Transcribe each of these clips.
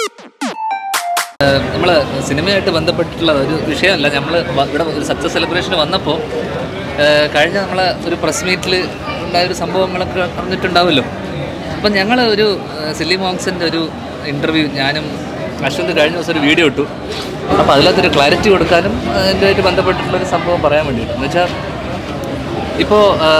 നമ്മൾ സിനിമയായിട്ട് ബന്ധപ്പെട്ടിട്ടുള്ള ഒരു വിഷയമല്ല നമ്മൾ ഇവിടെ ഒരു സക്സസ് സെലിബ്രേഷന് വന്നപ്പോൾ കഴിഞ്ഞ നമ്മൾ ഒരു പ്രസ് മീറ്റിൽ ഉണ്ടായ ഒരു സംഭവങ്ങളൊക്കെ അറിഞ്ഞിട്ടുണ്ടാവുമല്ലോ അപ്പം ഞങ്ങൾ ഒരു ഏഹ്, സില്ലി മോങ്സിൻ്റെ ഒരു ഇൻ്റർവ്യൂ ഞാനും അശ്വന്ത് കഴിഞ്ഞ ദിവസം ഒരു വീഡിയോ ഇട്ടു അപ്പോൾ അതിനകത്തൊരു ക്ലാരിറ്റി കൊടുക്കാനും അതിൻ്റെതായിട്ട് ബന്ധപ്പെട്ടിട്ടുള്ള ഒരു സംഭവം പറയാൻ വേണ്ടിയിട്ട് എന്ന് വെച്ചാൽ ഇപ്പോൾ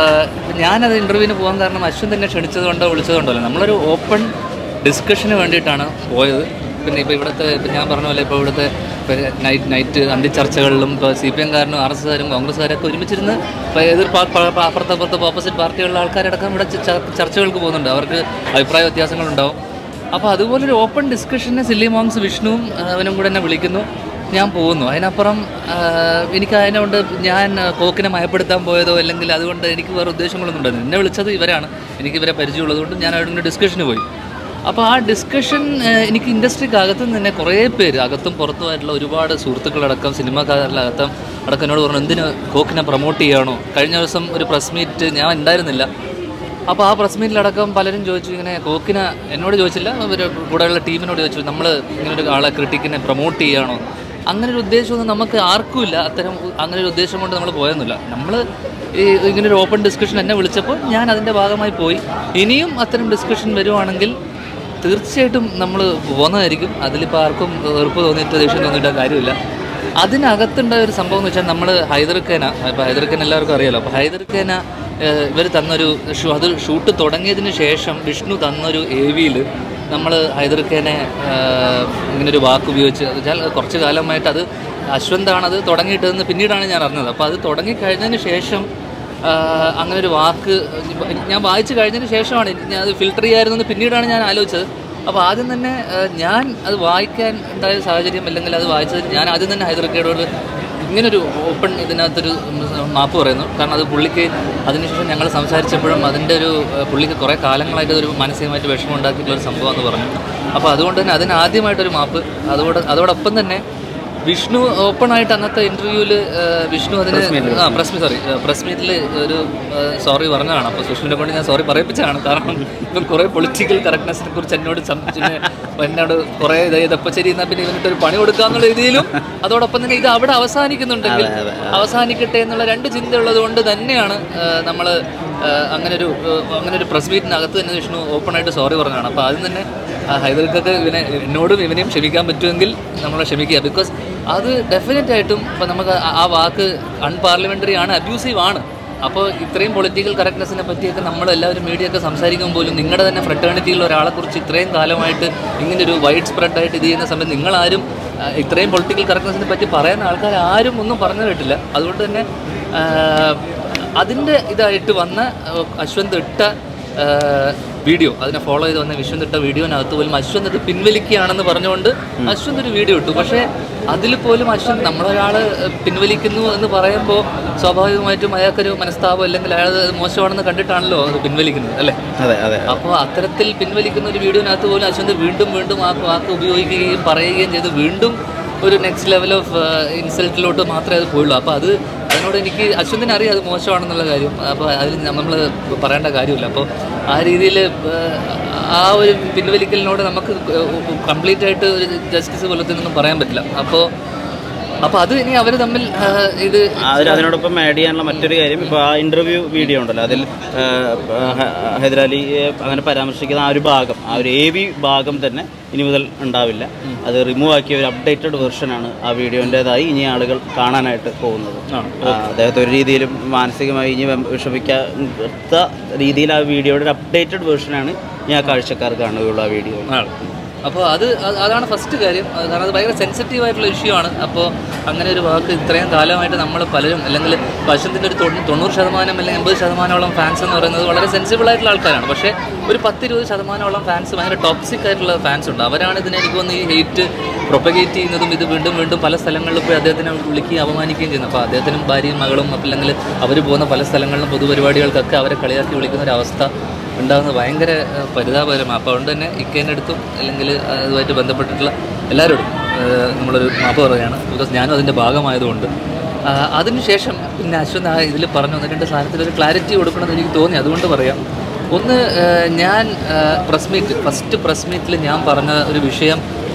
ഞാനത് ഇൻ്റർവ്യൂവിന് പോകാൻ കാരണം അശ്വന്ത് എന്നെ ക്ഷണിച്ചതുകൊണ്ടോ വിളിച്ചതുകൊണ്ടോ അല്ല നമ്മളൊരു ഓപ്പൺ ഡിസ്കഷന് വേണ്ടിയിട്ടാണ് പോയത് പിന്നെ ഇപ്പോൾ ഇവിടുത്തെ ഇപ്പം ഞാൻ പറഞ്ഞ പോലെ ഇപ്പോൾ ഇവിടുത്തെ നൈറ്റ് നൈറ്റ് അന്തിച്ചർച്ചകളിലും ഇപ്പോൾ സി പി എംകാരനും ആർ എസ് കാരും കോൺഗ്രസ്സുകാരൊക്കെ ഒരുമിച്ചിരുന്ന് ഇപ്പോൾ എതിർ പാ- പാ- പാ- അപ്പുറത്ത് അപ്പുറത്ത് ഓപ്പോസിറ്റ് പാർട്ടികളിലെ ആൾക്കാരടക്കം ഇവിടെ ച- ച- ചർച്ചകൾക്ക് പോകുന്നുണ്ട് അവർക്ക് അഭിപ്രായ വ്യത്യാസങ്ങളുണ്ടാവും അപ്പോൾ അതുപോലൊരു ഓപ്പൺ ഡിസ്കഷന് സില്ലി മോങ്സ് വിഷ്ണുവും ആ, അവനും കൂടെ എന്നെ വിളിക്കുന്നു ഞാൻ പോകുന്നു അതിനപ്പുറം ആ, എനിക്ക് അതിനുകൊണ്ട് ഞാൻ ആ, കോക്കിനെ മയപ്പെടുത്താൻ പോയതോ അല്ലെങ്കിൽ അതുകൊണ്ട് എനിക്ക് വേറെ ഉദ്ദേശങ്ങളൊന്നും ഉണ്ടായിരുന്നു എന്നെ വിളിച്ചത് ഇവരാണ് എനിക്ക് ഇവരെ പരിചയമുള്ളതുകൊണ്ട് ഞാൻ അവിടെ ഡിസ്കഷന് പോയി അപ്പോൾ ആ ഡിസ്കഷൻ എനിക്ക് ഇൻഡസ്ട്രിക്ക് അകത്ത് തന്നെ കുറേ പേര് അകത്തും പുറത്തുമായിട്ടുള്ള ഒരുപാട് സുഹൃത്തുക്കളടക്കം സിനിമാക്കാരടക്കം അടക്കം എന്നോട് പറഞ്ഞു എന്തിന് കോക്കിനെ പ്രൊമോട്ട് ചെയ്യണോ കഴിഞ്ഞ ദിവസം ഒരു പ്രസ് മീറ്റ് ഞാൻ ഉണ്ടായിരുന്നില്ല അപ്പോൾ ആ പ്രസ് മീറ്റിലടക്കം പലരും ചോദിച്ചു ഇങ്ങനെ കോക്കിനെ എന്നോട് ചോദിച്ചില്ല ഒരു കൂടെയുള്ള ടീമിനോട് ചോദിച്ചു നമ്മൾ ഇങ്ങനെ ഒരു ആളെ ക്രിട്ടിക്കിനെ പ്രൊമോട്ട് ചെയ്യണോ അങ്ങനെ ഒരു ഉദ്ദേശമൊന്നും നമുക്ക് ആർക്കും ഇല്ല അത്തരം അങ്ങനെ ഒരു ഉദ്ദേശം കൊണ്ട് നമ്മൾ പോയൊന്നുമില്ല നമ്മൾ ഈ ഇങ്ങനെ ഒരു ഓപ്പൺ ഡിസ്കഷൻ എന്നെ വിളിച്ചപ്പോൾ ഞാൻ അതിൻ്റെ ഭാഗമായി പോയി ഇനിയും അത്തരം ഡിസ്കഷൻ വരുവാണെങ്കിൽ തീർച്ചയായിട്ടും നമ്മൾ പോകുന്നതായിരിക്കും അതിലിപ്പോൾ ആർക്കും വെറുപ്പ് തോന്നിയിട്ട് ദേഷ്യം തോന്നിയിട്ട് കാര്യമില്ല അതിനകത്തുണ്ടായ ഒരു സംഭവം എന്ന് വെച്ചാൽ നമ്മൾ ഹൈദർഖേന ഇപ്പോൾ ഹൈദർഖേന എല്ലാവർക്കും അറിയാലോ അപ്പോൾ ഹൈദർഖേന ഇവർ തന്നൊരു ഷൂ അത് ഷൂട്ട് തുടങ്ങിയതിന് ശേഷം വിഷ്ണു തന്നൊരു എ വിയിൽ നമ്മൾ ഹൈദർഖേനെ ഇങ്ങനെ ഒരു വാക്ക് ഉപയോഗിച്ച് എന്ന് വെച്ചാൽ കുറച്ച് കാലമായിട്ട് അത് അശ്വന്താണ് അത് തുടങ്ങിയിട്ടതെന്ന് പിന്നീടാണ് ഞാൻ അറിഞ്ഞത് അപ്പോൾ അത് തുടങ്ങിക്കഴിഞ്ഞതിന് ശേഷം ആഹ് അങ്ങനെ ഒരു വാക്ക് ഞാൻ വായിച്ചു കഴിഞ്ഞതിന് ശേഷമാണ് ഞാൻ അത് ഫിൽട്ടർ ചെയ്യായിരുന്നു പിന്നീടാണ് ഞാൻ ആലോചിച്ചത് അപ്പോൾ ആദ്യം തന്നെ ആഹ് ഞാൻ അത് വായിക്കാൻ ഉണ്ടായ സാഹചര്യം അല്ലെങ്കിൽ അത് വായിച്ചത് ഞാൻ ആദ്യം തന്നെ ഹൈദർക്കേടോട് ഇങ്ങനൊരു ഓപ്പൺ ഇതിനകത്തൊരു മാപ്പ് പറയുന്നു കാരണം അത് പുള്ളിക്ക് അതിനുശേഷം ഞങ്ങൾ സംസാരിച്ചപ്പോഴും അതിൻ്റെ ഒരു ആഹ് പുള്ളിക്ക് കുറേ കാലങ്ങളായിട്ട് ഒരു മാനസികമായിട്ട് വിഷമം ഉണ്ടാക്കിയിട്ടുള്ള ഒരു സംഭവം എന്ന് പറഞ്ഞു അപ്പോൾ അതുകൊണ്ട് തന്നെ അതിന് ആദ്യമായിട്ടൊരു മാപ്പ് അതോടെ അതോടൊപ്പം തന്നെ വിഷ്ണു ഓപ്പൺ ആയിട്ട് അന്നത്തെ ഇന്റർവ്യൂവിൽ വിഷ്ണു അതിന് ആ പ്രസ് മീറ്റ് സോറി പ്രസ് മീറ്റിൽ ഒരു സോറി പറഞ്ഞതാണ് അപ്പോൾ വിഷ്ണുവിനെ കൊണ്ട് ഞാൻ സോറി പറയിപ്പിച്ചതാണ് കാരണം ഇപ്പം കുറേ പൊളിറ്റിക്കൽ കറക്റ്റ്നെസ്സിനെ കുറിച്ച് എന്നോട് സം- പിന്നെ എന്നോട് കുറേ ഇതപ്പോൾ ശരി എന്നാൽ പിന്നെ ഇതിനിട്ട് ഒരു പണി കൊടുക്കാന്നുള്ള രീതിയിലും അതോടൊപ്പം തന്നെ ഇത് അവിടെ അവസാനിക്കുന്നുണ്ടെങ്കിൽ അവസാനിക്കട്ടെ എന്നുള്ള രണ്ട് ചിന്ത ഉള്ളത് കൊണ്ട് തന്നെയാണ് നമ്മൾ അങ്ങനെ ഒരു അങ്ങനെ ഒരു പ്രസ് മീറ്റിനകത്ത് തന്നെ വിഷ്ണു ഓപ്പൺ ആയിട്ട് സോറി പറഞ്ഞതാണ് അപ്പോൾ ആദ്യം തന്നെ ആ, ഹൈദർക്കൊക്കെ ഇവനെ എന്നോടും ഇവനെയും ക്ഷമിക്കാൻ പറ്റുമെങ്കിൽ നമ്മളെ ക്ഷമിക്കുക ബിക്കോസ് അത് ഡെഫിനറ്റ് ആയിട്ടും ഇപ്പം നമുക്ക് ആ- ആ വാക്ക് അൺപാർലമെൻ്ററി ആണ് അബ്യൂസീവ് ആണ് അപ്പോൾ ഇത്രയും പൊളിറ്റിക്കൽ കറക്റ്റ്നെസ്സിനെ പറ്റിയൊക്കെ നമ്മൾ എല്ലാവരും മീഡിയ ഒക്കെ സംസാരിക്കുമ്പോൾ പോലും നിങ്ങളുടെ തന്നെ ഫ്രട്ടേണിറ്റിയുള്ള ഒരാളെ കുറിച്ച് ഇത്രയും കാലമായിട്ട് ഇങ്ങനെ ഒരു വൈഡ് സ്പ്രെഡ് ആയിട്ട് ഇത് ചെയ്യുന്ന സമയത്ത് നിങ്ങളാരും ആ, ഇത്രയും പൊളിറ്റിക്കൽ കറക്റ്റ്നെസ്സിനെ പറ്റി പറയുന്ന ആൾക്കാർ ആരും ഒന്നും പറഞ്ഞു കേട്ടില്ല അതുകൊണ്ട് തന്നെ ആ, അതിൻ്റെ ഇതായിട്ട് വന്ന ആ, അശ്വന്ത് ഇട്ട വീഡിയോ അതിനെ ഫോളോ ചെയ്ത് വന്ന വിശ്വന്ത് ഇട്ട വീഡിയോനകത്ത് പോലും അശ്വന്ത് ഇത് പിൻവലിക്കുകയാണെന്ന് പറഞ്ഞുകൊണ്ട് അശ്വന്ത് ഒരു വീഡിയോ ഇട്ടു പക്ഷേ അതിൽ പോലും അശ്വന്ത് നമ്മളൊരാൾ പിൻവലിക്കുന്നു എന്ന് പറയുമ്പോൾ സ്വാഭാവികമായിട്ടും അയാൾക്കൊരു മനസ്താപം അല്ലെങ്കിൽ അയാൾ അത് മോശമാണെന്ന് കണ്ടിട്ടാണല്ലോ അത് പിൻവലിക്കുന്നത് അല്ലേ അതെ അതെ അപ്പോൾ അത്തരത്തിൽ പിൻവലിക്കുന്ന ഒരു വീഡിയോനകത്ത് പോലും അശ്വന്ത് വീണ്ടും വീണ്ടും ആ വാക്ക് ഉപയോഗിക്കുകയും പറയുകയും ചെയ്ത് വീണ്ടും ഒരു നെക്സ്റ്റ് ലെവൽ ഓഫ് ഇൻസൾട്ടിലോട്ട് മാത്രമേ അത് പോയുള്ളൂ അപ്പോൾ അത് അതിനോട് എനിക്ക് അശ്വന്തിന് അറിയാം അത് മോശമാണെന്നുള്ള കാര്യം അപ്പോൾ അതിൽ നമ്മൾ പറയേണ്ട കാര്യമില്ല അപ്പോൾ ആ രീതിയിൽ ആ ഒരു പിൻവലിക്കലിനോട് നമുക്ക് കംപ്ലീറ്റ് ആയിട്ട് ഒരു ജസ്റ്റിസ് പോലത്തൊന്നും പറയാൻ പറ്റില്ല അപ്പോൾ അപ്പോൾ അത് ഇനി അവർ തമ്മിൽ ആ, ഇത് അതിൽ അതിനോടൊപ്പം ആഡ് ചെയ്യാനുള്ള മറ്റൊരു കാര്യം ഇപ്പോൾ ആ ഇൻ്റർവ്യൂ വീഡിയോ ഉണ്ടല്ലോ അതിൽ ആ, ഹ- ഹൈദരാലിയെ അങ്ങനെ പരാമർശിക്കുന്ന ആ ഒരു ഭാഗം ആ ഒരു എ വി ഭാഗം തന്നെ ഇനി മുതൽ ഉണ്ടാവില്ല അത് റിമൂവ് ആക്കിയ ഒരു അപ്ഡേറ്റഡ് വെർഷനാണ് ആ വീഡിയോൻ്റെതായി ഇനി ആളുകൾ കാണാനായിട്ട് പോകുന്നത് ആ, അദ്ദേഹത്തെ ഒരു രീതിയിലും മാനസികമായി ഇനി വം- വിഷമിക്കാത്ത രീതിയിൽ ആ വീഡിയോയുടെ ഒരു അപ്ഡേറ്റഡ് വെർഷനാണ് ഇനി ആ കാഴ്ചക്കാർ കാണുകയുള്ളൂ ആ വീഡിയോ ആണ് അപ്പോൾ അത് അത് അതാണ് ഫസ്റ്റ് കാര്യം അത് കാരണം അത് ഭയങ്കര സെൻസിറ്റീവ് ആയിട്ടുള്ള ഇഷ്യൂ ആണ് അപ്പോൾ അങ്ങനെ ഒരു വാക്ക് ഇത്രയും കാലമായിട്ട് നമ്മൾ പലരും അല്ലെങ്കിൽ പശുത്തിൻ്റെ ഒരു തൊണ്ണൂ- തൊണ്ണൂറ് ശതമാനം അല്ലെങ്കിൽ എൺപത് ശതമാനോളം ഫാൻസ് എന്ന് പറയുന്നത് വളരെ സെൻസിബിൾ ആയിട്ടുള്ള ആൾക്കാരാണ് പക്ഷേ ഒരു പത്തിരുപത് ശതമാനോളം ഫാൻസ് ഭയങ്കര ടോക്സിക് ആയിട്ടുള്ള ഫാൻസ് ഉണ്ട് അവരാണ് ഇതിനെ എനിക്ക് തോന്നുന്നു ഈ ഹെയ്റ്റ് പ്രൊപ്പഗേറ്റ് ചെയ്യുന്നതും ഇത് വീണ്ടും വീണ്ടും പല സ്ഥലങ്ങളിൽ പോയി അദ്ദേഹത്തിനെ വിളിക്കുകയും അപമാനിക്കുകയും ചെയ്യുന്നു അപ്പോൾ അദ്ദേഹത്തിനും ഭാര്യയും മകളും അല്ലെങ്കിൽ അവർ പോകുന്ന പല സ്ഥലങ്ങളിലും പൊതുപരിപാടികൾക്കൊക്കെ അവരെ കളിയാക്കി വിളിക്കുന്ന ഒരു അവസ്ഥ ഉണ്ടാകുന്നത് ഭയങ്കര ഏഹ്, പരിതാപകരമാണ് അപ്പോൾ അതുകൊണ്ട് തന്നെ ഇക്കേൻ്റെ അടുത്തും അല്ലെങ്കിൽ അതുമായിട്ട് ബന്ധപ്പെട്ടിട്ടുള്ള എല്ലാവരോടും ഏഹ്, നമ്മളൊരു മാപ്പ് പറയുകയാണ് ബിക്കോസ് ഞാനും അതിൻ്റെ ഭാഗമായതുകൊണ്ട് ആ, അതിനുശേഷം പിന്നെ അശ്വന്ത് ആ ഇതിൽ പറഞ്ഞു ഒന്ന് രണ്ട് സാധനത്തിൽ ഒരു ക്ലാരിറ്റി കൊടുക്കണമെന്ന് എനിക്ക് തോന്നി അതുകൊണ്ട് പറയാം ഒന്ന് ഏഹ്, ഞാൻ പ്രസ് മീറ്റ് ഫസ്റ്റ് പ്രസ് മീറ്റിൽ ഞാൻ പറഞ്ഞ ഒരു വിഷയം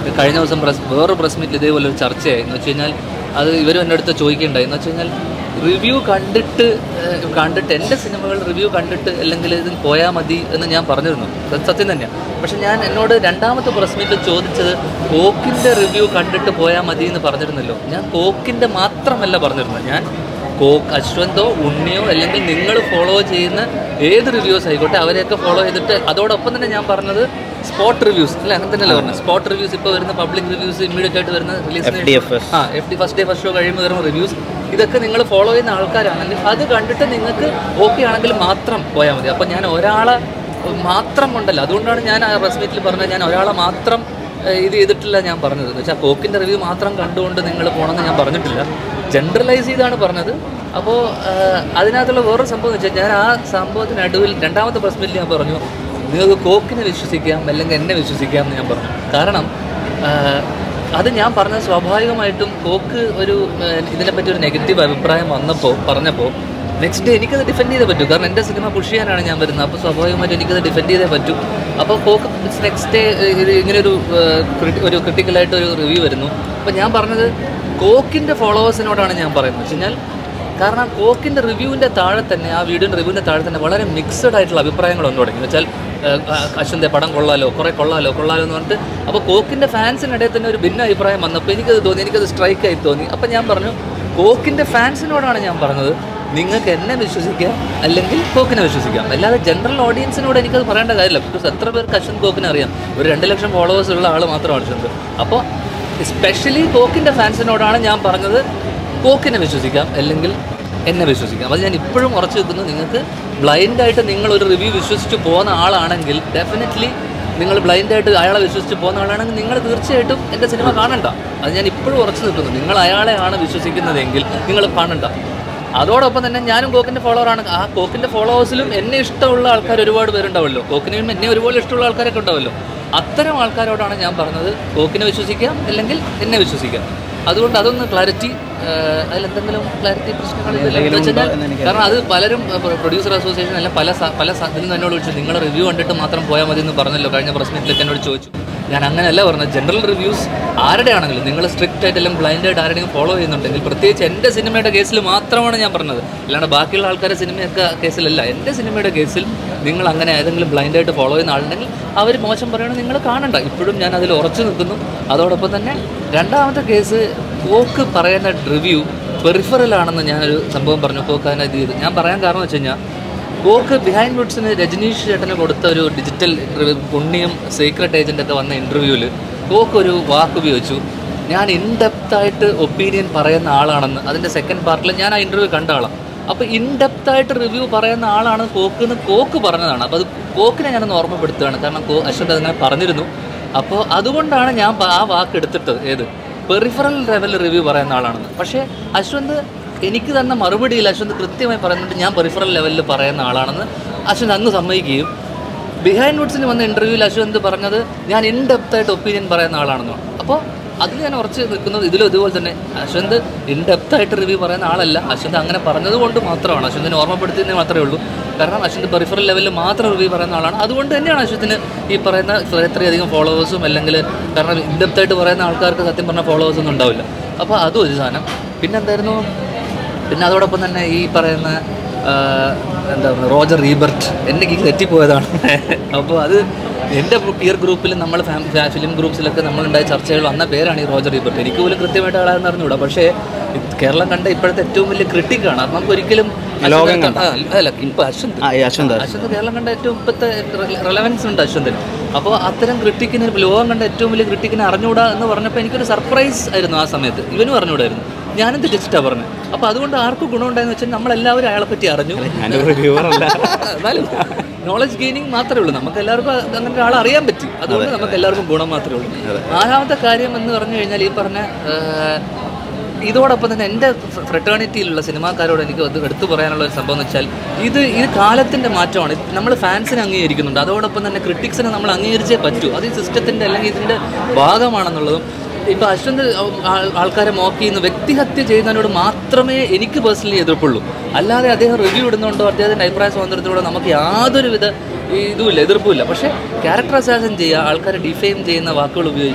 കഴിഞ്ഞ ദിവസം പ്രസ് വേറൊരു പ്രസ് മീറ്റിൽ ഇതേപോലെ ഒരു ചർച്ചയായി എന്ന് വെച്ച് കഴിഞ്ഞാൽ അത് ഇവരും എൻ്റെ അടുത്ത് ചോദിക്കുകയുണ്ടായി എന്ന് വെച്ച് കഴിഞ്ഞാൽ റിവ്യൂ കണ്ടിട്ട് ഏഹ്, കണ്ടിട്ട് എൻ്റെ സിനിമകൾ റിവ്യൂ കണ്ടിട്ട് അല്ലെങ്കിൽ ഇത് പോയാൽ മതി എന്ന് ഞാൻ പറഞ്ഞിരുന്നു അത് സത്യം തന്നെയാണ് പക്ഷെ ഞാൻ എന്നോട് രണ്ടാമത്തെ പ്രസ് മീറ്റിൽ ചോദിച്ചത് കോക്കിൻ്റെ റിവ്യൂ കണ്ടിട്ട് പോയാൽ മതി എന്ന് പറഞ്ഞിരുന്നല്ലോ ഞാൻ കോക്കിൻ്റെ മാത്രമല്ല പറഞ്ഞിരുന്നത് ഞാൻ കോക്ക് അശ്വന്തോ ഉണ്ണിയോ അല്ലെങ്കിൽ നിങ്ങൾ ഫോളോ ചെയ്യുന്ന ഏത് റിവ്യൂസ് ആയിക്കോട്ടെ അവരെയൊക്കെ ഫോളോ ചെയ്തിട്ട് അതോടൊപ്പം തന്നെ ഞാൻ പറഞ്ഞത് സ്പോട്ട് റിവ്യൂസ് അല്ല അങ്ങനെ തന്നെയല്ലേ പറഞ്ഞത് സ്പോട്ട് റിവ്യൂസ് ഇപ്പോൾ വരുന്ന പബ്ലിക് റിവ്യൂസ് ഇമ്മീഡിയറ്റ് ആയിട്ട് വരുന്ന റിലീസ് FDFS. ആ F D first day first show കഴിയുമ്പോൾ വരുന്ന റിവ്യൂസ് ഇതൊക്കെ നിങ്ങൾ ഫോളോ ചെയ്യുന്ന ആൾക്കാരാണെങ്കിൽ അത് കണ്ടിട്ട് നിങ്ങൾക്ക് ഓക്കെ ആണെങ്കിൽ മാത്രം പോയാൽ മതി അപ്പോൾ ഞാൻ ഒരാളെ മാത്രം ഉണ്ടല്ലോ അതുകൊണ്ടാണ് ഞാൻ ആ പ്രസ് മീറ്റിൽ പറഞ്ഞത് ഞാൻ ഒരാളെ മാത്രം ഏഹ്, ഇത് ചെയ്തിട്ടില്ല ഞാൻ പറഞ്ഞത് എന്ന് വെച്ചാൽ കോക്കിൻ്റെ റിവ്യൂ മാത്രം കണ്ടുകൊണ്ട് നിങ്ങൾ പോകണമെന്ന് ഞാൻ പറഞ്ഞിട്ടില്ല ജനറലൈസ് ചെയ്താണ് പറഞ്ഞത് അപ്പോൾ അതിനകത്തുള്ള വേറൊരു സംഭവം എന്ന് വെച്ചാൽ ഞാൻ ആ സംഭവത്തിനടുവിൽ രണ്ടാമത്തെ പ്രസ് മീറ്റിൽ ഞാൻ പറഞ്ഞു നിങ്ങൾക്ക് കോക്കിനെ വിശ്വസിക്കാം അല്ലെങ്കിൽ എന്നെ വിശ്വസിക്കാം എന്ന് ഞാൻ പറഞ്ഞു കാരണം ആഹ്, അത് ഞാൻ പറഞ്ഞത് സ്വാഭാവികമായിട്ടും കോക്ക് ഒരു ആഹ്, ഇതിനെപ്പറ്റി ഒരു നെഗറ്റീവ് അഭിപ്രായം വന്നപ്പോൾ പറഞ്ഞപ്പോൾ നെക്സ്റ്റ് ഡേ എനിക്കത് ഡിഫെൻഡ് ചെയ്തേ പറ്റൂ കാരണം എൻ്റെ സിനിമ പുഷ് ചെയ്യാനാണ് ഞാൻ വരുന്നത് അപ്പോൾ സ്വാഭാവികമായിട്ടും എനിക്കത് ഡിഫെൻഡ് ചെയ്തേ പറ്റൂ അപ്പോൾ കോക്ക് നെക്സ്റ്റ് ഡേ ഇത് ഇങ്ങനൊരു ആഹ്, ക്രിട്ടി- ഒരു ക്രിട്ടിക്കലായിട്ട് ഒരു റിവ്യൂ വരുന്നു അപ്പോൾ ഞാൻ പറഞ്ഞത് കോക്കിൻ്റെ ഫോളോവേഴ്സിനോടാണ് ഞാൻ പറയുന്നത് വെച്ച് കഴിഞ്ഞാൽ കാരണം കോക്കിൻ്റെ റിവ്യൂവിൻ്റെ താഴെ തന്നെ ആ വീഡിയോൻ്റെ റിവ്യൂവിൻ്റെ താഴെ തന്നെ വളരെ മിക്സഡ് ആയിട്ടുള്ള അഭിപ്രായങ്ങൾ വന്നു തുടങ്ങി എന്ന് വെച്ചാൽ അശ്വൻ്റെ പടം കൊള്ളാലോ കുറേ കൊള്ളാലോ കൊള്ളാലോ എന്ന് പറഞ്ഞിട്ട് അപ്പോൾ കോക്കിൻ്റെ ഫാൻസിനിടയിൽ തന്നെ ഒരു ഭിന്ന അഭിപ്രായം വന്നപ്പോൾ എനിക്കത് തോന്നി എനിക്കത് സ്ട്രൈക്ക് ആയി തോന്നി അപ്പോൾ ഞാൻ പറഞ്ഞു കോക്കിൻ്റെ ഫാൻസിനോടാണ് ഞാൻ പറഞ്ഞത് നിങ്ങൾക്ക് എന്നെ വിശ്വസിക്കാം അല്ലെങ്കിൽ കോക്കിനെ വിശ്വസിക്കാം അല്ലാതെ ജനറൽ ഓഡിയൻസിനോട് എനിക്കത് പറയേണ്ട കാര്യമില്ല ബിക്കോസ് എത്ര പേർക്ക് അശ്വന്ത് കോക്കിനെ അറിയാം ഒരു രണ്ട് ലക്ഷം ഫോളോവേഴ്സ് ഉള്ള ആൾ മാത്രമാണ് അശ്വന്ത് അപ്പോൾ സ്പെഷ്യലി കോക്കിൻ്റെ ഫാൻസിനോടാണ് ഞാൻ പറഞ്ഞത് കോക്കിനെ വിശ്വസിക്കാം അല്ലെങ്കിൽ എന്നെ വിശ്വസിക്കാം അത് ഞാൻ ഇപ്പോഴും ഉറച്ചു നിൽക്കുന്നു നിങ്ങൾക്ക് ബ്ലൈൻഡായിട്ട് നിങ്ങൾ ഒരു റിവ്യൂ വിശ്വസിച്ച് പോകുന്ന ആളാണെങ്കിൽ ഡെഫിനറ്റ്ലി നിങ്ങൾ ബ്ലൈൻഡായിട്ട് അയാളെ വിശ്വസിച്ച് പോകുന്ന ആളാണെങ്കിൽ നിങ്ങൾ തീർച്ചയായിട്ടും എൻ്റെ സിനിമ കാണണ്ട അത് ഞാൻ ഇപ്പോഴും ഉറച്ചു നിൽക്കുന്നു നിങ്ങൾ അയാളെയാണ് വിശ്വസിക്കുന്നതെങ്കിൽ നിങ്ങൾ കാണണ്ട അതോടൊപ്പം തന്നെ ഞാനും കോക്കിൻ്റെ ഫോളോവറാണ് ആ കോക്കിൻ്റെ ഫോളോവേഴ്സിലും എന്നെ ഇഷ്ടമുള്ള ആൾക്കാർ ഒരുപാട് പേരുണ്ടാവുമല്ലോ കോക്കിനെയും എന്നെ ഒരുപോലെ ഇഷ്ടമുള്ള ആൾക്കാരൊക്കെ ഉണ്ടാവുമല്ലോ അത്തരം ആൾക്കാരോടാണ് ഞാൻ പറഞ്ഞത് കോക്കിനെ വിശ്വസിക്കാം അല്ലെങ്കിൽ എന്നെ വിശ്വസിക്കാം അതുകൊണ്ട് അതൊന്ന് ക്ലാരിറ്റി അതിലെന്തെങ്കിലും ക്ലാരിറ്റി പ്രശ്നങ്ങളില്ല എന്ന് വെച്ചാൽ കാരണം അത് പലരും പ്രൊഡ്യൂസർ അസോസിയേഷൻ അല്ല പല സ- പല സ- ഇതിൽ നിന്ന് എന്നോട് വിളിച്ചു നിങ്ങൾ റിവ്യൂ കണ്ടിട്ട് മാത്രം പോയാൽ മതി എന്ന് പറഞ്ഞല്ലോ കഴിഞ്ഞ പ്രസ് മീറ്റിലൊക്കെ എന്നോട് ചോദിച്ചു ഞാൻ അങ്ങനെയല്ല പറഞ്ഞത് ജനറൽ റിവ്യൂസ് ആരുടെ ആണെങ്കിലും നിങ്ങൾ സ്ട്രിക്റ്റ് ആയിട്ട് അല്ലെങ്കിൽ ബ്ലൈൻഡ് ആയിട്ട് ആരുടെയും ഫോളോ ചെയ്യുന്നുണ്ടെങ്കിൽ പ്രത്യേകിച്ച് എൻ്റെ സിനിമയുടെ കേസിൽ മാത്രമാണ് ഞാൻ പറഞ്ഞത് അല്ലാണ്ട് ബാക്കിയുള്ള ആൾക്കാരുടെ സിനിമയൊക്കെ കേസിലല്ല എൻ്റെ സിനിമയുടെ കേസിൽ നിങ്ങൾ അങ്ങനെ ഏതെങ്കിലും ബ്ലൈൻഡ് ആയിട്ട് ഫോളോ ചെയ്യുന്ന ആളുണ്ടെങ്കിൽ അവർ മോശം പറയണം നിങ്ങൾ കാണണ്ട ഇപ്പോഴും ഞാൻ അതിൽ ഉറച്ചു നിൽക്കുന്നു അതോടൊപ്പം തന്നെ രണ്ടാമത്തെ കേസ് കോക്ക് പറയുന്ന റിവ്യൂ പെറിഫറൽ ആണെന്ന് ഞാനൊരു സംഭവം പറഞ്ഞു കോക്ക് അതിനെ ഇത് ചെയ്തു ഞാൻ പറയാൻ കാരണം വെച്ച് കഴിഞ്ഞാൽ കോക്ക് ബിഹൈൻഡ് വുഡ്സിന് രജനീഷ് ചേട്ടന് കൊടുത്ത ഒരു ഡിജിറ്റൽ പുണ്യം സീക്രട്ട് ഏജൻ്റ് ഒക്കെ വന്ന ഇൻ്റർവ്യൂവിൽ കോക്ക് ഒരു വാക്ക് ഉപയോഗിച്ചു ഞാൻ ഇൻഡെപ്തായിട്ട് ഒപ്പീനിയൻ പറയുന്ന ആളാണെന്ന് അതിൻ്റെ സെക്കൻഡ് പാർട്ടിൽ ഞാൻ ആ ഇൻ്റർവ്യൂ കണ്ട ആളാണ് അപ്പോൾ ഇൻഡെപ്തായിട്ട് റിവ്യൂ പറയുന്ന ആളാണ് കോക്ക് എന്ന് കോക്ക് പറഞ്ഞതാണ് അപ്പോൾ അത് കോക്കിനെ ഞാനൊന്ന് ഓർമ്മപ്പെടുത്തുകയാണ് കാരണം കോ അശ്വന്ത് അതിങ്ങനെ പറഞ്ഞിരുന്നു അപ്പോൾ അതുകൊണ്ടാണ് ഞാൻ പ- ആ വാക്ക് എടുത്തിട്ട് ഏത് പെറിഫറൽ ലെവൽ റിവ്യൂ പറയുന്ന ആളാണെന്ന് പക്ഷേ അശ്വന്ത് എനിക്ക് തന്ന മറുപടിയിൽ അശ്വന്ത് കൃത്യമായി പറയുന്നുണ്ട് ഞാൻ പെറിഫറൽ ലെവലിൽ പറയുന്ന ആളാണെന്ന് അശ്വന്ത് അന്ന് സമ്മതിക്കുകയും ബിഹൈൻഡ് വുഡ്സിന് വന്ന ഇൻ്റർവ്യൂവിൽ അശ്വന്ത് പറഞ്ഞത് ഞാൻ ഇൻ ഡെപ്തായിട്ട് ഒപ്പീനിയൻ പറയുന്ന ആളാണെന്നാണ് അപ്പോൾ അതിൽ ഞാൻ ഉറച്ച് നിൽക്കുന്നത് ഇതിലും ഇതുപോലെ തന്നെ അശ്വന്ത് ഇൻ ഡെപ്തായിട്ട് റിവ്യൂ പറയുന്ന ആളല്ല അശ്വന്ത് അങ്ങനെ പറഞ്ഞത് കൊണ്ട് മാത്രമാണ് അശ്വന്തിനെ ഓർമ്മപ്പെടുത്തിയതിന് മാത്രമേ ഉള്ളൂ കാരണം അശ്വന്ത് പെറിഫറൽ ലെവലിൽ മാത്രം റിവ്യൂ പറയുന്ന ആളാണ് അതുകൊണ്ട് തന്നെയാണ് അശ്വത്തിന് ഈ പറയുന്ന ഇത്രയധികം ഫോളോവേഴ്സും അല്ലെങ്കിൽ കാരണം ഇൻ ഡെപ്തായിട്ട് പറയുന്ന ആൾക്കാർക്ക് സത്യം പറഞ്ഞ ഫോളോവേഴ്സ് ഒന്നും ഉണ്ടാവില്ല അപ്പോൾ അതും ഒരു സാധനം പിന്നെ എന്തായിരുന്നു പിന്നെ അതോടൊപ്പം തന്നെ ഈ പറയുന്ന ആ, എന്താ പറയുക റോജർ റീബർട്ട് എൻ്റെ കീഴിൽ തെറ്റിപ്പോയതാണ് അപ്പോൾ അത് എൻ്റെ പിയർ ഗ്രൂപ്പിൽ നമ്മൾ ഫിലിം ഗ്രൂപ്പ്സിലൊക്കെ നമ്മളുണ്ടായ ചർച്ചകൾ വന്ന പേരാണ് ഈ റോജർ റീബർട്ട് എനിക്ക് പോലും കൃത്യമായിട്ട് ആളാണെന്ന് അറിഞ്ഞൂടാ പക്ഷേ ഇത് കേരളം കണ്ട ഇപ്പോഴത്തെ ഏറ്റവും വലിയ ക്രിട്ടിക്കാണ് അത് നമുക്ക് ഒരിക്കലും ലോകം അശ്വന്ത് ആ, അല്ല ഇപ്പം അശ്വന്ത് ആ ഈ അശ്വന്ത് അശ്വന്ത് കേരളം കണ്ട ഏറ്റവും ഇപ്പോഴത്തെ റെലവൻസ് ഉണ്ട് അശ്വന്തിന് അപ്പോൾ അത്തരം ക്രിട്ടിക്കിന് ലോകം കണ്ട ഏറ്റവും വലിയ ക്രിട്ടിക്കിനെ അറിഞ്ഞൂടാ എന്ന് പറഞ്ഞപ്പോൾ എനിക്കൊരു സർപ്രൈസ് ആയിരുന്നു ആ സമയത്ത് ഇവനും അറിഞ്ഞൂടായിരുന്നു ഞാനും തെറ്റിച്ചിട്ടാണ് പറഞ്ഞത് അപ്പോൾ അതുകൊണ്ട് ആർക്കും ഗുണമുണ്ടായെന്ന് വെച്ചാൽ നമ്മളെല്ലാവരും അയാളെ പറ്റി അറിഞ്ഞു ഞാനൊരു റിവ്യൂവർ അല്ല എന്നാലും നോളജ് ഗെയിനിങ് മാത്രമേ ഉള്ളൂ നമുക്ക് എല്ലാവർക്കും അങ്ങനെ ഒരാളെ അറിയാൻ പറ്റി അതുകൊണ്ട് നമുക്ക് എല്ലാവർക്കും ഗുണം മാത്രമേ ഉള്ളൂ നാലാമത്തെ കാര്യം എന്ന് പറഞ്ഞു കഴിഞ്ഞാൽ ഈ പറഞ്ഞ ആ, ഇതോടൊപ്പം തന്നെ എൻ്റെ ഫ്രട്ടേണിറ്റിയിലുള്ള സിനിമാക്കാരോട് എനിക്ക് അത് എടുത്തു പറയാനുള്ള ഒരു സംഭവം എന്ന് വെച്ചാൽ ഇത് ഇത് കാലത്തിൻ്റെ മാറ്റമാണ് നമ്മൾ ഫാൻസിനെ അംഗീകരിക്കുന്നുണ്ട് അതോടൊപ്പം തന്നെ ക്രിട്ടിക്സിനെ നമ്മൾ അംഗീകരിച്ചേ പറ്റൂ അത് ഈ സിസ്റ്റത്തിൻ്റെ അല്ലെങ്കിൽ ഇതിൻ്റെ ഭാഗമാണെന്നുള്ളതും ഇപ്പോൾ അശ്വന്ത് ആൾ- ആൾക്കാരെ മോക്ക് ചെയ്യുന്ന വ്യക്തിഹത്യ ചെയ്യുന്നതിനോട് മാത്രമേ എനിക്ക് പേഴ്സണലി എതിർപ്പുള്ളൂ അല്ലാതെ അദ്ദേഹം റിവ്യൂ ഇടുന്നുണ്ടോ അദ്ദേഹത്തിൻ്റെ അഭിപ്രായ സ്വാതന്ത്ര്യത്തോടെ നമുക്ക് യാതൊരുവിധ ഇതുമില്ല എതിർപ്പുമില്ല പക്ഷേ ക്യാരക്ടർ അസാസൻ ചെയ്യുക ആൾക്കാരെ ഡിഫെയിം ചെയ്യുന്ന വാക്കുകൾ ഉപയോഗിക്കുക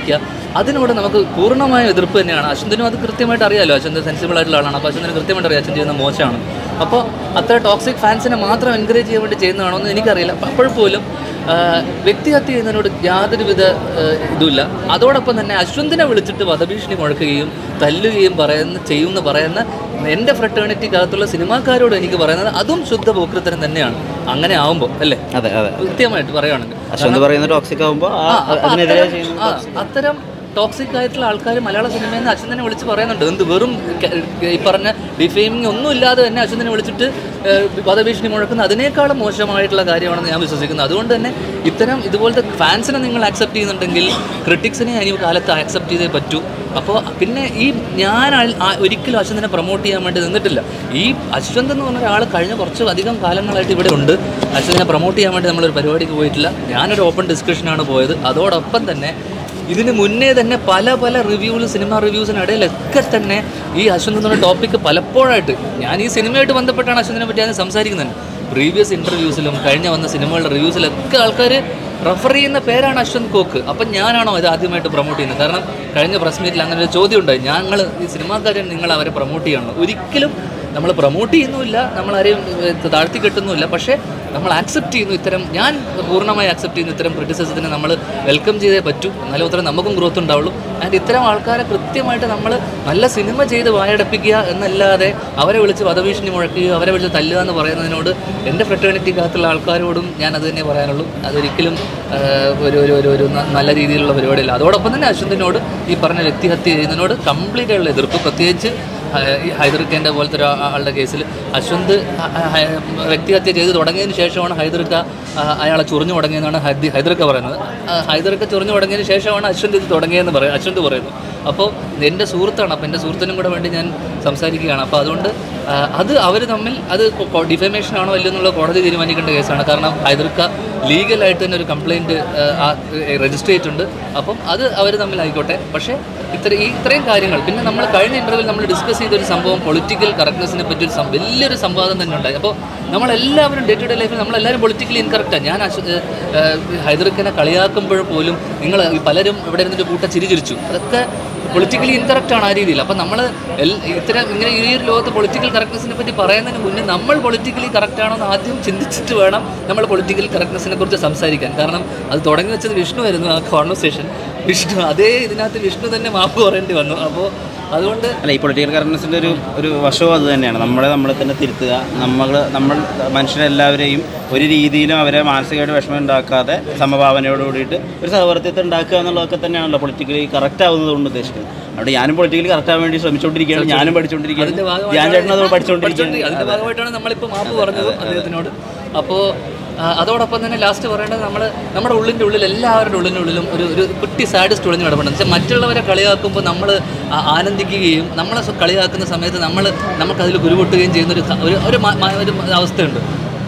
അതിനോട് നമുക്ക് പൂർണ്ണമായ എതിർപ്പ് തന്നെയാണ് അശ്വന്തിനും അത് കൃത്യമായിട്ട് അറിയാലോ അശ്വന്ത് സെൻസിബിൾ ആയിട്ടുള്ള ആളാണ് അപ്പോൾ അശ്വന്തിന് കൃത്യമായിട്ട് അറിയാം അശ്വൻ ചെയ്യുന്നത് മോശമാണ് അപ്പോൾ അത്ര ടോക്സിക് ഫാൻസിനെ മാത്രം എൻകറേജ് ചെയ്യാൻ വേണ്ടി ചെയ്യുന്നതാണോ എന്ന് എനിക്കറിയില്ല അപ്പോൾ അപ്പോൾ പോലും ആ, വ്യക്തിഹത്യ ചെയ്യുന്നതിനോട് യാതൊരുവിധ ആ, ഇതുമില്ല അതോടൊപ്പം തന്നെ അശ്വന്തിനെ വിളിച്ചിട്ട് വധഭീഷണി മുഴക്കുകയും തല്ലുകയും പറയുന്ന ചെയ്യുമെന്ന് പറയുന്ന എൻ്റെ ഫ്രട്ടേണിറ്റിക്കകത്തുള്ള സിനിമാക്കാരോട് എനിക്ക് പറയുന്നത് അതും ശുദ്ധ പോക്കൃത്തരം തന്നെയാണ് അങ്ങനെ ആവുമ്പോൾ അല്ലേ അതെ അതെ കൃത്യമായിട്ട് പറയുകയാണെങ്കിൽ അശ്വന്ത് പറയുന്ന ടോക്സിക് ആകുമ്പോൾ ആ, അപ്പൊ അതിനെതിരെ അത്തരം- ചെയ്യുന്ന ആ, അത്തരം ടോക്സിക് ആയിട്ടുള്ള ആൾക്കാർ മലയാള സിനിമയിൽ നിന്ന് അച്ഛൻ തന്നെ വിളിച്ച് പറയുന്നുണ്ട് എന്ത് വെറും ക- ഈ പറഞ്ഞ ഡിഫെയിമിങ് ഒന്നും ഇല്ലാതെ തന്നെ അച്ഛനെ വിളിച്ചിട്ട് ഏഹ്, വധഭീഷണി മുഴക്കുന്ന അതിനേക്കാളും മോശമായിട്ടുള്ള കാര്യമാണെന്ന് ഞാൻ വിശ്വസിക്കുന്നു അതുകൊണ്ട് തന്നെ ഇത്തരം ഇതുപോലത്തെ ഫാൻസിനെ നിങ്ങൾ ആക്സെപ്റ്റ് ചെയ്യുന്നുണ്ടെങ്കിൽ ക്രിട്ടിക്സിനെ ഇനി കാലത്ത് ആക്സെപ്റ്റ് ചെയ്തേ പറ്റൂ അപ്പോൾ പിന്നെ ഈ ഞാൻ ആൾ- ആ- ഒരിക്കലും അശ്വന്തിനെ പ്രൊമോട്ട് ചെയ്യാൻ വേണ്ടി നിന്നിട്ടില്ല ഈ അശ്വന്ത് എന്ന് പറഞ്ഞ ഒരാൾ കഴിഞ്ഞ കുറച്ച് അധികം കാലങ്ങളായിട്ട് ഇവിടെ ഉണ്ട് അശ്വന്തിനെ പ്രൊമോട്ട് ചെയ്യാൻ വേണ്ടി നമ്മളൊരു പരിപാടിക്ക് പോയിട്ടില്ല ഞാനൊരു ഓപ്പൺ ഡിസ്കഷനാണ് പോയത് അതോടൊപ്പം തന്നെ ഇതിന് മുന്നേ തന്നെ പല പല റിവ്യൂകൾ സിനിമ റിവ്യൂസിനിടയിലൊക്കെ തന്നെ ഈ അശ്വന്ത് എന്നുള്ള ടോപ്പിക്ക് പലപ്പോഴായിട്ട് ഞാൻ ഈ സിനിമയായിട്ട് ബന്ധപ്പെട്ടാണ് അശ്വന്തിനെ പറ്റി ഞാൻ സംസാരിക്കുന്നത് പ്രീവിയസ് ഇൻ്റർവ്യൂസിലും കഴിഞ്ഞ വന്ന സിനിമകളുടെ റിവ്യൂസിലൊക്കെ ആൾക്കാർ റെഫർ ചെയ്യുന്ന പേരാണ് അശ്വന്ത് കോക്ക് അപ്പം ഞാനാണോ ഇത് ആദ്യമായിട്ട് പ്രൊമോട്ട് ചെയ്യുന്നത് കാരണം കഴിഞ്ഞ പ്രസ് മീറ്റിൽ അങ്ങനെ ഒരു ചോദ്യം ഉണ്ടായി ഞങ്ങൾ ഈ സിനിമാക്കാരെ നിങ്ങൾ അവരെ പ്രൊമോട്ട് ചെയ്യണം ഒരിക്കലും നമ്മൾ പ്രൊമോട്ട് ചെയ്യുന്നുമില്ല നമ്മളാരെയും ഏഹ്, താഴ്ത്തി കെട്ടുന്നുമില്ല പക്ഷേ നമ്മൾ ആക്സെപ്റ്റ് ചെയ്യുന്നു ഇത്തരം ഞാൻ പൂർണ്ണമായി ആക്സെപ്റ്റ് ചെയ്യുന്നു ഇത്തരം ക്രിറ്റിസിസത്തിനെ നമ്മൾ വെൽക്കം ചെയ്തേ പറ്റൂ എന്നാലും അത്ര നമുക്കും ഗ്രോത്ത് ഉണ്ടാവുള്ളൂ ആൻഡ് ഇത്തരം ആൾക്കാരെ കൃത്യമായിട്ട് നമ്മൾ നല്ല സിനിമ ചെയ്ത് വായടപ്പിക്കുക എന്നല്ലാതെ അവരെ വിളിച്ച് വധഭീഷണി മുഴക്കുകയോ അവരെ വിളിച്ച് തല്ലുക എന്ന് പറയുന്നതിനോട് എൻ്റെ ഫ്രട്ടേണിറ്റിക്കകത്തുള്ള ആൾക്കാരോടും ഞാൻ അത് തന്നെ പറയാനുള്ളൂ അതൊരിക്കലും ആഹ്, ഒരു ഒരു ഒരു ഒരു ന- നല്ല രീതിയിലുള്ള പരിപാടിയല്ല അതോടൊപ്പം തന്നെ അശ്വന്തിനോട് ഈ പറഞ്ഞ വ്യക്തിഹത്യ ചെയ്യുന്നതിനോട് കംപ്ലീറ്റ് ആയിട്ടുള്ള എതിർപ്പ് പ്രത്യേകിച്ച് ആ, ഈ ഹൈദർഖാൻ്റെ പോലത്തെ ഒരു ആ- ആളുടെ കേസിൽ അശ്വന്ത് ഹ- ഹ- വ്യക്തിഹത്യ ചെയ്ത് തുടങ്ങിയതിന് ശേഷമാണ് ഹൈദർക്ക ആ, അയാളെ ചൊറിഞ്ഞു തുടങ്ങിയെന്നാണ് ഹൈദ- ഹൈദർക്ക പറയുന്നത് ആ, ഹൈദർക്ക ചൊറിഞ്ഞു തുടങ്ങിയതിന് ശേഷമാണ് അശ്വന്ത് ഇത് തുടങ്ങിയതെന്ന് പറയും അശ്വന്ത് പറയുന്നു അപ്പോൾ എൻ്റെ സുഹൃത്താണ് അപ്പോൾ എൻ്റെ സുഹൃത്തിനും കൂടെ വേണ്ടി ഞാൻ സംസാരിക്കുകയാണ് അപ്പോൾ അതുകൊണ്ട് ആ, അത് അവർ തമ്മിൽ അത് ഡിഫമേഷൻ ആണോ അല്ലയോ എന്നുള്ള കോടതി തീരുമാനിക്കേണ്ട കേസാണ് കാരണം ഹൈദർക്ക ലീഗലായിട്ട് തന്നെ ഒരു കംപ്ലയിൻറ്റ് രജിസ്റ്റർ ചെയ്തിട്ടുണ്ട് അപ്പം അത് അവർ തമ്മിലായിക്കോട്ടെ പക്ഷേ ഇത്ര ഈ ഇത്രയും കാര്യങ്ങൾ പിന്നെ നമ്മൾ കഴിഞ്ഞ ഇൻ്റർവ്യൂവിൽ നമ്മൾ ഡിസ്കസ് ചെയ്ത ഒരു സംഭവം പൊളിറ്റിക്കൽ കറക്റ്റ്നെസ്സിനെ പറ്റി ഒരു സം- വലിയൊരു സംവാദം തന്നെ ഉണ്ടായി അപ്പോൾ നമ്മളെല്ലാവരും ഡേ ടു ഡേ ലൈഫിൽ നമ്മളെല്ലാവരും പൊളിറ്റിക്കലി ഇൻകറക്റ്റാണ് ഞാൻ അശ്- ഏഹ്, ഏഹ്, ഹൈദർഖാനെ കളിയാക്കുമ്പോൾ പോലും നിങ്ങൾ പലരും ഇവിടെ ഇരുന്നിട്ട് കൂട്ട ചിരി ചിരിച്ചു അതൊക്കെ പൊളിറ്റിക്കലി ഇൻകറക്റ്റ് ആണ് ആ രീതിയിൽ അപ്പം നമ്മൾ ഇത്തരം ഇങ്ങനെ ഈ ഒരു ലോകത്ത് പൊളിറ്റിക്കൽ കറക്റ്റ്നെസ്സിനെ പറ്റി പറയുന്നതിന് മുന്നേ നമ്മൾ പൊളിറ്റിക്കലി കറക്റ്റ് ആണോ എന്ന് ആദ്യം ചിന്തിച്ചിട്ട് വേണം നമ്മൾ പൊളിറ്റിക്കൽ കറക്റ്റ്നെസ്സിനെ കുറിച്ച് സംസാരിക്കാൻ കാരണം അത് തുടങ്ങി വെച്ചത് വിഷ്ണു ആയിരുന്നു ആ കോൺവെർസേഷൻ വിഷ്ണു അതേ ഇതിനകത്ത് വിഷ്ണു തന്നെ മാപ്പ് പറയേണ്ടി വന്നു അപ്പോൾ അതുകൊണ്ട് അല്ല ഈ പൊളിറ്റിക്കൽ കറക്റ്റ്നെസ്സിൻ്റെ ഒരു ഒരു വശവും അത് തന്നെയാണ് നമ്മളെ നമ്മളെ തന്നെ തിരുത്തുക നമ്മൾ നമ്മൾ മനുഷ്യരെല്ലാവരെയും ഒരു രീതിയിലും അവരെ മാനസികമായിട്ട് വിഷമം ഉണ്ടാക്കാതെ സമഭാവനയോട് കൂടിയിട്ട് ഒരു സഹവർത്തിത്വം ഉണ്ടാക്കുക എന്നുള്ളതൊക്കെ തന്നെയാണല്ലോ പൊളിറ്റിക്കലി കറക്റ്റ് ആവുന്നത് കൊണ്ട് ഉദ്ദേശിക്കുന്നത് അവിടെ ഞാനും പൊളിറ്റിക്കലി കറക്റ്റ് ആവാൻ വേണ്ടി ശ്രമിച്ചുകൊണ്ടിരിക്കുകയാണ് ഞാനും പഠിച്ചുകൊണ്ടിരിക്കുകയാണ് അതിന്റെ ഞാൻ ചേട്ടൻ അത് ഭാഗമായിട്ടാണ് പഠിച്ചുകൊണ്ടിരിക്കുകയാണ് അതിന്റെ ഭാഗമായിട്ടാണ് നമ്മളിപ്പോൾ മാപ്പ് പറഞ്ഞത് അദ്ദേഹത്തിനോട് അപ്പോൾ അതോടൊപ്പം തന്നെ ലാസ്റ്റ് പറയേണ്ടത് നമ്മൾ നമ്മുടെ ഉള്ളിൻ്റെ ഉള്ളിൽ എല്ലാവരുടെ ഉള്ളിൻ്റെ ഉള്ളിലും ഒരു ഒരു കുട്ടി സാഡസ്റ്റ് ഒളിഞ്ഞു കിടപ്പുണ്ട് വെച്ചാൽ മറ്റുള്ളവരെ കളിയാക്കുമ്പോൾ നമ്മൾ ആനന്ദിക്കുകയും നമ്മളെ സ്വ- കളിയാക്കുന്ന സമയത്ത് നമ്മൾ നമുക്കതിൽ കുരുപൊട്ടുകയും ചെയ്യുന്ന ഒരു ക- ഒരു- ഒരു മ- മ- ഒരു അവസ്ഥയുണ്ട്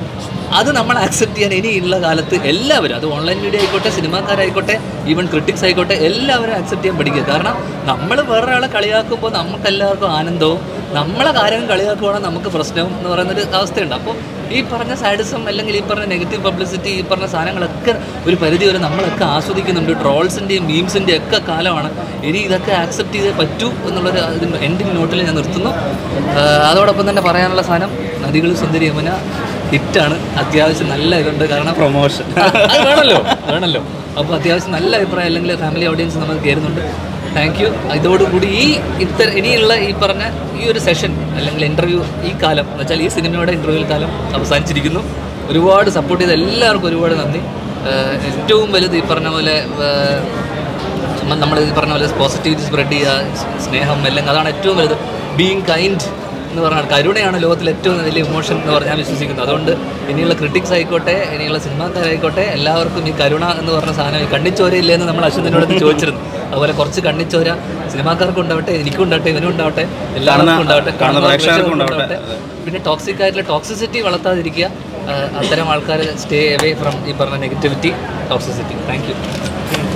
അത് നമ്മൾ ആക്സെപ്റ്റ് ചെയ്യാൻ ഇനിയുള്ള കാലത്ത് എല്ലാവരും അത് ഓൺലൈൻ മീഡിയ ആയിക്കോട്ടെ സിനിമാക്കാരായിക്കോട്ടെ ഈവൻ ക്രിട്ടിക്സ് ആയിക്കോട്ടെ എല്ലാവരും ആക്സെപ്റ്റ് ചെയ്യാൻ പഠിക്കുക കാരണം നമ്മൾ വേറൊരാളെ കളിയാക്കുമ്പോൾ നമുക്കെല്ലാവർക്കും ആനന്ദവും നമ്മളെ കാര്യം കളിയാക്കുവാണെങ്കിൽ നമുക്ക് പ്രശ്നവും എന്ന് പറയുന്നൊരു അവസ്ഥയുണ്ട് അപ്പോൾ ഈ പറഞ്ഞ സാഡിസം അല്ലെങ്കിൽ ഈ പറഞ്ഞ നെഗറ്റീവ് പബ്ലിസിറ്റി ഈ പറഞ്ഞ സാധനങ്ങളൊക്കെ ഒരു പരിധി വരെ നമ്മളൊക്കെ ആസ്വദിക്കുന്നുണ്ട് ട്രോൾസിൻ്റെയും മീംസിൻ്റെയും ഒക്കെ കാലമാണ് ഇനി ഇതൊക്കെ ആക്സെപ്റ്റ് ചെയ്തേ പറ്റൂ എന്നുള്ളൊരു ഇതിൻ്റെ എൻഡിങ് നോട്ടിൽ ഞാൻ നിർത്തുന്നു ആ, അതോടൊപ്പം തന്നെ പറയാനുള്ള സാധനം നദികൾ സുന്ദരി യമുന ഹിറ്റാണ് അത്യാവശ്യം നല്ല ഇതുണ്ട് കാരണം പ്രൊമോഷൻ അത് വേണമല്ലോ വേണമല്ലോ അപ്പോൾ അത്യാവശ്യം നല്ല അഭിപ്രായം അല്ലെങ്കിൽ ഫാമിലി ഓഡിയൻസ് നമുക്ക് കയറുന്നുണ്ട് താങ്ക് യു ഇതോടുകൂടി ഈ ഇത്ര ഇനിയുള്ള ഈ പറഞ്ഞ ഈ ഒരു സെഷൻ അല്ലെങ്കിൽ ഇൻ്റർവ്യൂ ഈ കാലം എന്ന് വെച്ചാൽ ഈ സിനിമയുടെ ഇൻ്റർവ്യൂ കാലം അവസാനിച്ചിരിക്കുന്നു ഒരുപാട് സപ്പോർട്ട് ചെയ്ത എല്ലാവർക്കും ഒരുപാട് നന്ദി ഏഹ് ഏറ്റവും വലുത് ഈ പറഞ്ഞ പോലെ നമ്മൾ ഈ പറഞ്ഞ പോലെ പോസിറ്റിവിറ്റി സ്പ്രെഡ് ചെയ്യുക സ്നേഹം അല്ലെങ്കിൽ അതാണ് ഏറ്റവും വലുത് ബീങ് കൈൻഡ് എന്ന് പറഞ്ഞാൽ കരുണയാണ് ലോകത്തിൽ ഏറ്റവും വലിയ ഇമോഷൻ എന്ന് പറഞ്ഞാൽ ഞാൻ വിശ്വസിക്കുന്നത് അതുകൊണ്ട് ഇനിയുള്ള ക്രിട്ടിക്സ് ആയിക്കോട്ടെ ഇനിയുള്ള സിനിമാക്കാരായിക്കോട്ടെ എല്ലാവർക്കും ഈ കരുണ എന്ന് പറഞ്ഞ സാധനം ഈ കണ്ണിച്ചോര ഇല്ലെന്ന് നമ്മൾ അശ്വതിനോട് ചോദിച്ചിരുന്നു അതുപോലെ കുറച്ച് കണ്ണിച്ചോര സിനിമാക്കാർക്കും ഉണ്ടാവട്ടെ എനിക്കും ഉണ്ടാവട്ടെ ഇവനും ഉണ്ടാവട്ടെ എല്ലാവർക്കും ഉണ്ടാവട്ടെ കാണുന്ന കാണുന്ന പ്രേക്ഷകർക്കും പ്രേക്ഷകർക്കും ഉണ്ടാവട്ടെ പിന്നെ ടോക്സിക് ആയിട്ടുള്ള ടോക്സിസിറ്റി വളർത്താതിരിക്കുക ആ, അത്തരം ആൾക്കാർ സ്റ്റേ അവേ ഫ്രം ഈ പറഞ്ഞ നെഗറ്റിവിറ്റി ടോക്സിസിറ്റി താങ്ക് യു